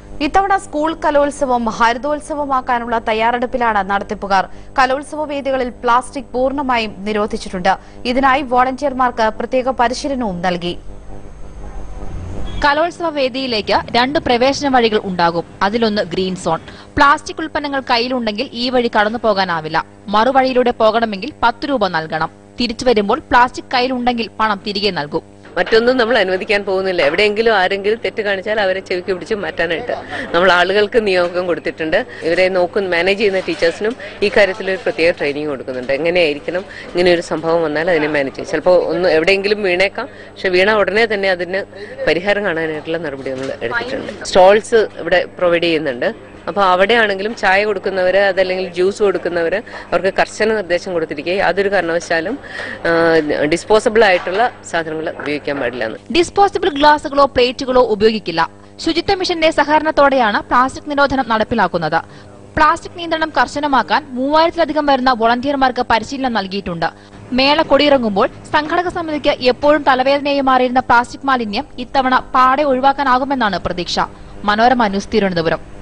ഇത്തവണ സ്കൂൾ കലോത്സവം ഹരിതോത്സവമാക്കാനുള്ള തയ്യാറെടുപ്പിലാണ് നടത്തിപ്പുകാർ കലോത്സവ വേദികളിൽ പ്ലാസ്റ്റിക് പൂർണ്ണമായും നിരോധിച്ചിട്ടുണ്ട് ഇതിനായി വോളണ്ടിയർമാർക്ക് പ്രത്യേക പരിശീലനവും നൽകി കലോത്സവ വേദിയിലേക്ക് രണ്ട് പ്രവേശന വഴികൾ ഉണ്ടാകും അതിലൊന്ന് ഗ്രീൻ സോൺ പ്ലാസ്റ്റിക് ഉൽപ്പന്നങ്ങൾ കയ്യിലുണ്ടെങ്കിൽ ഈ വഴി കടന്നു പോകാനാവില്ല മറുവഴിയിലൂടെ പോകണമെങ്കിൽ പത്ത് രൂപ നൽകണം തിരിച്ചു വരുമ്പോൾ പ്ലാസ്റ്റിക് കയ്യിലുണ്ടെങ്കിൽ പണം തിരികെ നൽകും മറ്റൊന്നും നമ്മൾ അനുവദിക്കാൻ പോകുന്നില്ല എവിടെയെങ്കിലും ആരെങ്കിലും തെറ്റ് കാണിച്ചാൽ അവരെ ചെവിക്ക് പിടിച്ച് മാറ്റാനായിട്ട് നമ്മൾ ആളുകൾക്ക് നിയോഗം കൊടുത്തിട്ടുണ്ട് ഇവരെ നോക്കുന്ന മാനേജ് ചെയ്യുന്ന ടീച്ചേഴ്സിനും ഈ കാര്യത്തിൽ ഒരു പ്രത്യേക ട്രെയിനിങ് കൊടുക്കുന്നുണ്ട് എങ്ങനെയായിരിക്കണം ഇങ്ങനെ ഒരു സംഭവം വന്നാൽ അതിനെ മാനേജ് ചെയ്യും ചിലപ്പോൾ ഒന്ന് എവിടെയെങ്കിലും വീണേക്കാം പക്ഷെ വീണ ഉടനെ തന്നെ അതിന് പരിഹാരം കാണാനായിട്ടുള്ള നടപടി നമ്മൾ എടുത്തിട്ടുണ്ട് സ്റ്റോൾസ് ഇവിടെ പ്രൊവൈഡ് ചെയ്യുന്നുണ്ട് അപ്പോൾ അവിടെയാണെങ്കിലും ചായ കൊടുക്കുന്നവര് അതല്ലെങ്കിൽ ജ്യൂസ് കൊടുക്കുന്നവര് അവർക്ക് കർശന നിർദ്ദേശം കൊടുത്തിരിക്കുക യാതൊരു കാരണവശാലും ഡിസ്പോസബിൾ ആയിട്ടുള്ള സാധനങ്ങൾ ഉപയോഗിക്കാൻ പാടില്ല എന്ന് ഡിസ്പോസിബിൾ ഗ്ലാസുകളോ പ്ലേറ്റുകളോ ഉപയോഗിക്കില്ല ശുചിത്വ മിഷന്റെ സഹകരണത്തോടെയാണ് പ്ലാസ്റ്റിക് നിരോധനം നടപ്പിലാക്കുന്നത് പ്ലാസ്റ്റിക് നിയന്ത്രണം കർശനമാക്കാൻ മൂവായിരത്തിലധികം വരുന്ന വോളണ്ടിയർമാർക്ക് പരിശീലനം നൽകിയിട്ടുണ്ട് മേള കൊടിയിറങ്ങുമ്പോൾ സംഘടക സമിതിക്ക് എപ്പോഴും തലവേദനയായി മാറിയിരുന്ന പ്ലാസ്റ്റിക് മാലിന്യം ഇത്തവണ പാടെ ഒഴിവാക്കാനാകുമെന്നാണ് പ്രതീക്ഷ മനോരമ ന്യൂസ് തിരുവനന്തപുരം